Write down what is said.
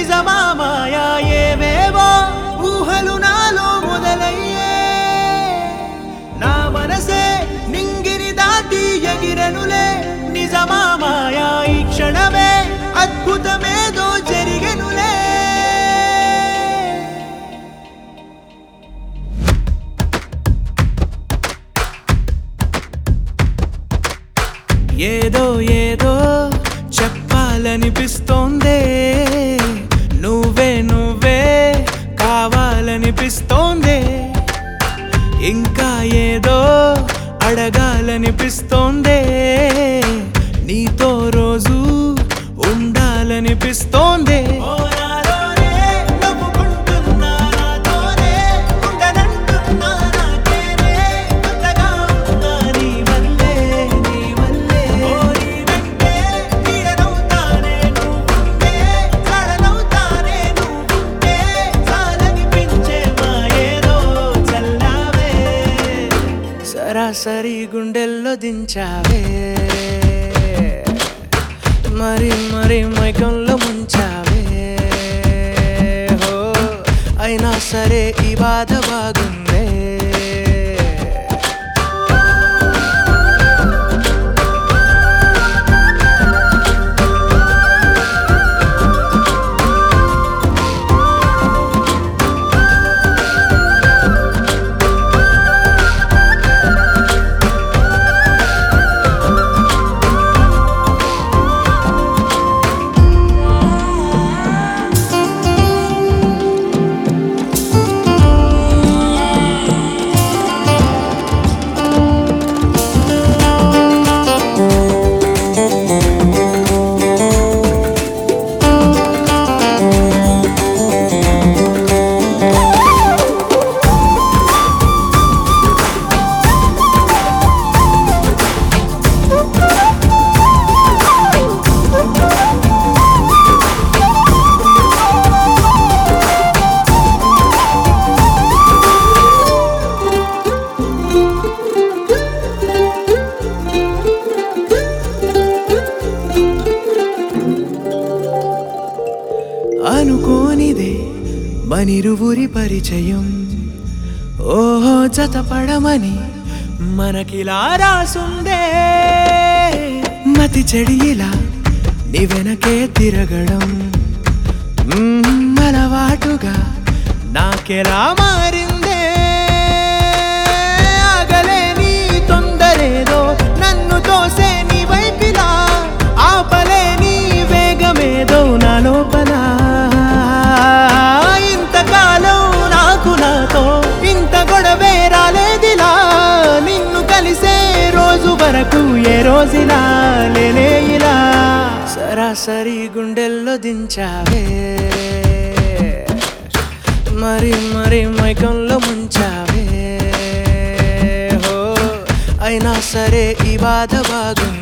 నిజమా మాయా ఏవేవో ఊహలు నాలో మొదలయ్యే నా మనసే నింగిని దాటి ఎగిరనులే నిజమా మాయా ఈ క్షణమే అద్భుతమేదో జరిగెనులే ఏదో ఏదో చెప్పాలనిపిస్తోందే నువ్వే నువ్వే కావాలనిపిస్తోందే ఇంకా ఏదో అడగాలనిపిస్తోందే నీతో రోజు ఉండాలనిపిస్తోందే సరాసరి గుండెల్లో దించావే మరి మరి మైకంలో ముంచావే హో అయినా సరే ఈ బాధ బాగుందే అనుకోనిదే మనిరువురి పరిచయం ఓహో జతపడమని మనకిలా రాసుందే మతి చెడి ఇలా నీ వెనకే తిరగడం మ్మ్, అలవాటుగా నాకెలా మారిందే ఆగలేని తొందరేదో నన్ను తోసే నీ వైపిలా ఆపలేని వేగమేదో నా లోపల ఇంతకాలం నాకు నాతో ఇంత గొడవే రాలేదిలా నిన్ను కలిసే రోజు వరకు ఏ రోజులా లేనే ఇలా సరాసరి గుండెల్లో దించావే మరి మరి మైకంలో ముంచావే హో అయినా సరే ఈ బాధ బాగుంది